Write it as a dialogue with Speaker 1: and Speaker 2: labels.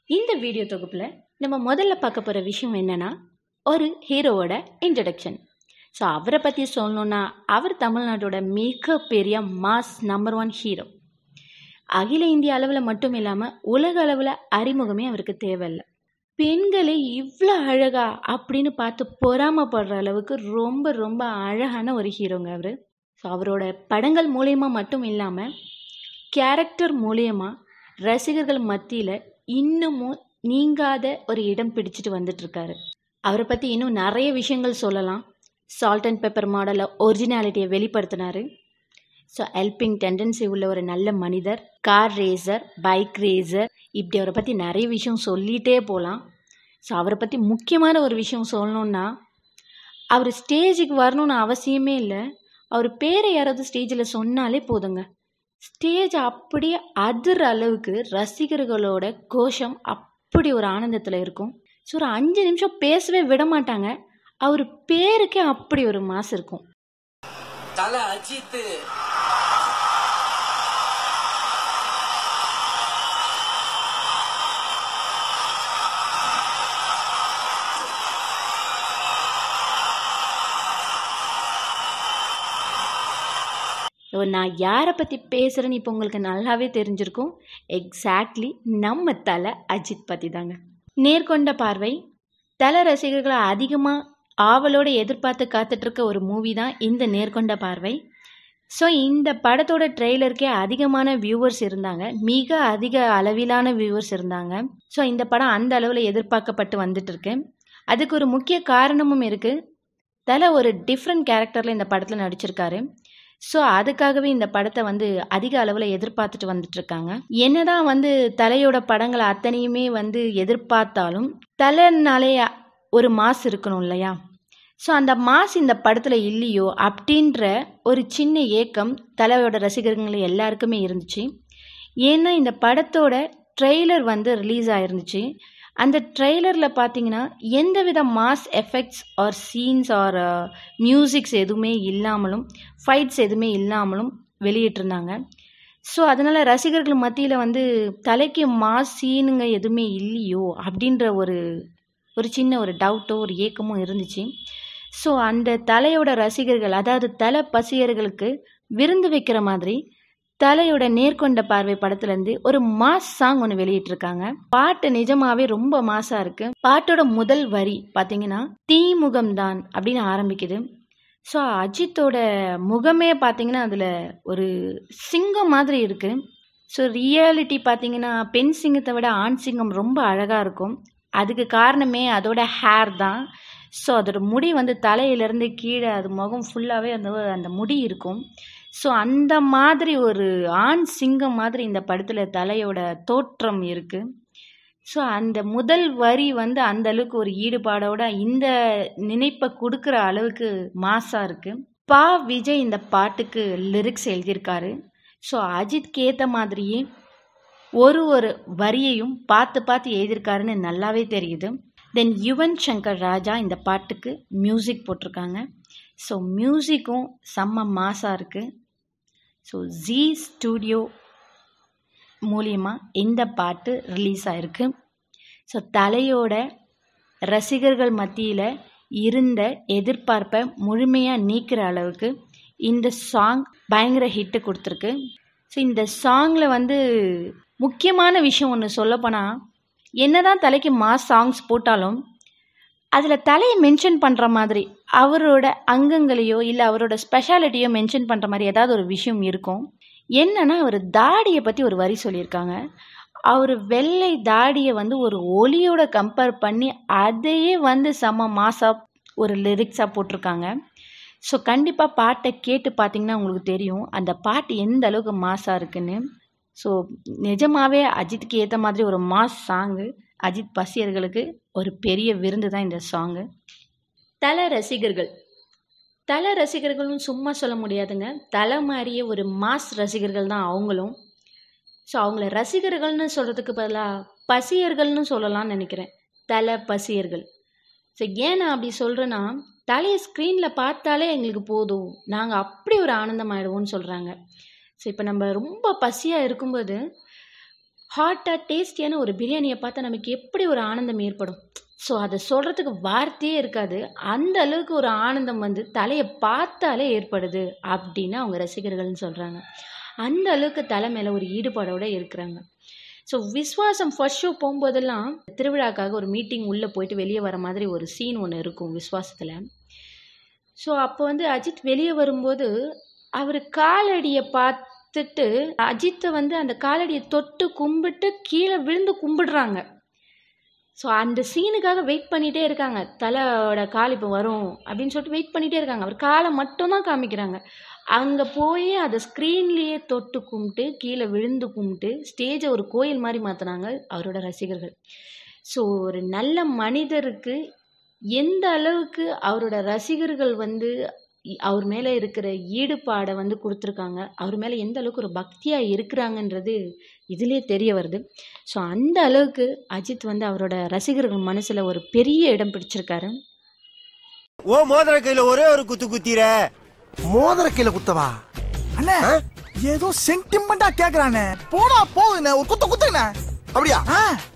Speaker 1: இந்த வீடியோ தொகுப்பில் நம்ம முதல்ல பார்க்க போகிற விஷயம் என்னென்னா ஒரு ஹீரோவோட இன்ட்ரடக்ஷன் ஸோ அவரை பற்றி சொல்லணுன்னா அவர் தமிழ்நாட்டோட மிகப்பெரிய மாஸ் நம்பர் ஒன் ஹீரோ அகில இந்திய அளவில் மட்டும் இல்லாமல் உலக அளவில் அறிமுகமே அவருக்கு தேவையில்லை பெண்களை இவ்வளோ அழகா அப்படின்னு பார்த்து பொறாமப்படுற அளவுக்கு ரொம்ப ரொம்ப அழகான ஒரு ஹீரோங்க அவர் ஸோ அவரோட படங்கள் மூலயமா மட்டும் இல்லாமல் கேரக்டர் மூலயமா ரசிகர்கள் மத்தியில் இன்னமும் நீங்காத ஒரு இடம் பிடிச்சிட்டு வந்துட்டுருக்காரு அவரை பற்றி இன்னும் நிறைய விஷயங்கள் சொல்லலாம் சால்ட் அண்ட் பெப்பர் மாடலில் ஒரிஜினாலிட்டியை வெளிப்படுத்தினார் ஸோ ஹெல்பிங் டெண்டன்சி உள்ள ஒரு நல்ல மனிதர் கார் ரேசர் பைக் ரேசர் இப்படி அவரை பற்றி நிறைய விஷயம் சொல்லிகிட்டே போகலாம் ஸோ அவரை பற்றி முக்கியமான ஒரு விஷயம் சொல்லணுன்னா அவர் ஸ்டேஜுக்கு வரணும்னு அவசியமே இல்லை அவர் பேரை யாராவது ஸ்டேஜில் சொன்னாலே போதுங்க ஸ்டேஜ் அப்படியே அதிர அளவுக்கு ரசிகர்களோட கோஷம் அப்படி ஒரு ஆனந்தத்தில் இருக்கும் ஸோ ஒரு அஞ்சு நிமிஷம் பேசவே விட மாட்டாங்க அவர் பேருக்கே அப்படி ஒரு மாசு இருக்கும்
Speaker 2: தல அஜித்
Speaker 1: இப்போ நான் யாரை பற்றி பேசுகிறேன்னு இப்போ உங்களுக்கு நல்லாவே தெரிஞ்சிருக்கும் எக்ஸாக்ட்லி நம்ம தலை அஜித் பற்றி தாங்க நேர்கொண்ட பார்வை தலை ரசிகர்களை அதிகமாக ஆவலோடு எதிர்பார்த்து காத்துட்ருக்க ஒரு மூவி தான் இந்த நேர்கொண்ட பார்வை ஸோ இந்த படத்தோட ட்ரெய்லருக்கே அதிகமான வியூவர்ஸ் இருந்தாங்க மிக அதிக அளவிலான வியூவர்ஸ் இருந்தாங்க ஸோ இந்த படம் அந்த அளவில் எதிர்பார்க்கப்பட்டு வந்துட்டுருக்கு அதுக்கு ஒரு முக்கிய காரணமும் இருக்குது தலை ஒரு டிஃப்ரெண்ட் கேரக்டரில் இந்த படத்தில் நடிச்சிருக்காரு ஸோ அதுக்காகவே இந்த படத்தை வந்து அதிக அளவில் எதிர்பார்த்துட்டு வந்துட்டுருக்காங்க என்னதான் வந்து தலையோட படங்களை அத்தனையுமே வந்து எதிர்பார்த்தாலும் தலைனாலே ஒரு மாஸ் இருக்கணும் இல்லையா ஸோ அந்த மாஸ் இந்த படத்தில் இல்லையோ அப்படின்ற ஒரு சின்ன ஏக்கம் தலையோட ரசிகர்கள் எல்லாருக்குமே இருந்துச்சு ஏன்னா இந்த படத்தோட ட்ரெய்லர் வந்து ரிலீஸ் ஆயிருந்துச்சு அந்த ட்ரெய்லரில் பார்த்தீங்கன்னா எந்தவித mass effects or scenes or musics எதுவுமே இல்லாமலும் ஃபைட்ஸ் எதுவுமே இல்லாமலும் வெளியிட்டிருந்தாங்க ஸோ அதனால் ரசிகர்கள் மத்தியில் வந்து தலைக்கு மாஸ் சீனுங்க எதுவுமே இல்லையோ அப்படின்ற ஒரு ஒரு சின்ன ஒரு டவுட்டோ ஒரு ஏக்கமும் இருந்துச்சு ஸோ அந்த தலையோட ரசிகர்கள் அதாவது தலை பசியர்களுக்கு விருந்து வைக்கிற மாதிரி தலையோட நேர்கொண்ட பார்வை படத்துலேருந்து ஒரு மாஸ் சாங் ஒன்று வெளியிட்டிருக்காங்க பாட்டு நிஜமாவே ரொம்ப மாஸாக இருக்கு பாட்டோட முதல் வரி பார்த்தீங்கன்னா தீமுகம் தான் அப்படின்னு ஆரம்பிக்குது ஸோ அஜித்தோட முகமே பார்த்தீங்கன்னா அதில் ஒரு சிங்கம் மாதிரி இருக்குது ஸோ ரியாலிட்டி பார்த்தீங்கன்னா பெண் சிங்கத்தை விட ஆண் சிங்கம் ரொம்ப அழகாக இருக்கும் அதுக்கு காரணமே அதோட ஹேர் தான் ஸோ அதோட முடி வந்து தலையிலேருந்து கீழே அது முகம் ஃபுல்லாகவே அந்த அந்த முடி இருக்கும் ஸோ அந்த மாதிரி ஒரு ஆண் சிங்கம் மாதிரி இந்த படத்தில் தலையோட தோற்றம் இருக்குது ஸோ அந்த முதல் வரி வந்து அந்த அளவுக்கு ஒரு ஈடுபாடோட இந்த நினைப்பை கொடுக்குற அளவுக்கு மாசாக இருக்குது பா விஜய் இந்த பாட்டுக்கு லிரிக்ஸ் எழுதியிருக்காரு ஸோ அஜித்க்கு ஏற்ற மாதிரியே ஒரு ஒரு வரியையும் பார்த்து பார்த்து எழுதியிருக்காருன்னு நல்லாவே தெரியுது தென் யுவன் சங்கர் ராஜா இந்த பாட்டுக்கு மியூசிக் போட்டிருக்காங்க ஸோ மியூசிக்கும் செம்ம மாசாக இருக்குது ஸோ ஜி ஸ்டூடியோ மூலியமாக இந்த பாட்டு ரிலீஸ் ஆகிருக்கு ஸோ தலையோட ரசிகர்கள் மத்தியில் இருந்த எதிர்பார்ப்பை முழுமையாக நீக்கிற அளவுக்கு இந்த சாங் பயங்கர ஹிட்டு கொடுத்துருக்கு ஸோ இந்த சாங்கில் வந்து முக்கியமான விஷயம் ஒன்று சொல்லப்போனால் என்னதான் தலைக்கு மாஸ் சாங்ஸ் போட்டாலும் அதில் தலையை மென்ஷன் பண்ணுற மாதிரி அவரோட அங்கங்களையோ இல்லை அவரோட ஸ்பெஷாலிட்டியோ மென்ஷன் பண்ணுற மாதிரி ஏதாவது ஒரு விஷயம் இருக்கும் என்னன்னா அவர் தாடியை பற்றி ஒரு வரி சொல்லியிருக்காங்க அவர் வெள்ளை தாடியை வந்து ஒரு ஒலியோட கம்பேர் பண்ணி அதையே வந்து செம்ம மாசாக ஒரு லிரிக்ஸாக போட்டிருக்காங்க ஸோ கண்டிப்பாக பாட்டை கேட்டு பார்த்தீங்கன்னா உங்களுக்கு தெரியும் அந்த பாட்டு எந்த அளவுக்கு மாசாக இருக்குன்னு ஸோ நிஜமாகவே அஜித்துக்கு ஏற்ற மாதிரி ஒரு மாஸ் சாங்கு அஜித் பசியர்களுக்கு ஒரு பெரிய விருந்து தான் இந்த சாங்கு தல ரசிகர்கள் தல ரசிகர்களும் சும்மா சொல்ல முடியாதுங்க தலை மாதிரியே ஒரு மாஸ் ரசிகர்கள் தான் அவங்களும் ஸோ அவங்கள ரசிகர்கள்னு சொல்கிறதுக்கு பதிலாக பசியர்கள்னு சொல்லலாம்னு நினைக்கிறேன் தலை பசியர்கள் ஸோ ஏன் நான் அப்படி சொல்கிறேன்னா தலையை ஸ்க்ரீனில் பார்த்தாலே எங்களுக்கு போதும் நாங்கள் அப்படி ஒரு ஆனந்தம் ஆகிடுவோம்னு சொல்கிறாங்க ஸோ இப்போ நம்ம ரொம்ப பசியாக இருக்கும்போது ஹாட்டாக டேஸ்டியான ஒரு பிரியாணியை பார்த்தா நமக்கு எப்படி ஒரு ஆனந்தம் ஏற்படும் ஸோ அதை சொல்கிறதுக்கு வார்த்தையே இருக்காது அந்த அளவுக்கு ஒரு ஆனந்தம் வந்து தலையை பார்த்தாலே ஏற்படுது அப்படின்னு அவங்க ரசிகர்கள்னு சொல்கிறாங்க அந்த அளவுக்கு தலை மேலே ஒரு ஈடுபாடோடு இருக்கிறாங்க ஸோ விஸ்வாசம் ஃபர்ஸ்ட் ஷோ போகும்போதெல்லாம் திருவிழாக்காக ஒரு மீட்டிங் உள்ளே போயிட்டு வெளியே வர மாதிரி ஒரு சீன் ஒன்று இருக்கும் விஸ்வாசத்தில் ஸோ அப்போ வந்து அஜித் வெளியே வரும்போது அவர் காலடியை பார்த்துட்டு அஜித்தை வந்து அந்த காலடியை தொட்டு கும்பிட்டு கீழே விழுந்து கும்பிடுறாங்க ஸோ அந்த சீனுக்காக வெயிட் பண்ணிகிட்டே இருக்காங்க தலையோட கால் இப்போ வரும் அப்படின்னு சொல்லிட்டு வெயிட் பண்ணிகிட்டே இருக்காங்க அவர் காலை மட்டும்தான் காமிக்கிறாங்க அங்கே போய் அதை ஸ்க்ரீன்லேயே தொட்டு கும்பிட்டு கீழே விழுந்து கும்பிட்டு ஸ்டேஜை ஒரு கோயில் மாதிரி மாற்றினாங்க அவரோட ரசிகர்கள் ஸோ ஒரு நல்ல மனிதருக்கு எந்த அளவுக்கு அவரோட ரசிகர்கள் வந்து இ- அவர் மேலே இருக்கிற ஈடுபாடை வந்து கொடுத்துருக்காங்க அவர் மேலே எந்த அளவுக்கு ஒரு பக்தியாக இருக்கிறாங்கன்றது இதிலே தெரிய வருது ஸோ அந்த அளவுக்கு அஜித் வந்து அவரோட ரசிகர்கள் மனசில் ஒரு பெரிய இடம் பிடிச்சிருக்காரு
Speaker 3: ஓ மோதிர கையில ஒரே ஒரு குத்து குத்திர
Speaker 4: மோதிர கையில குத்தவா அண்ணே ஏதோ சென்டிமெண்டா கேக்குறானே போடா போகுண்ணே ஒரு குத்து குத்துங்கண்ணே அப்படியா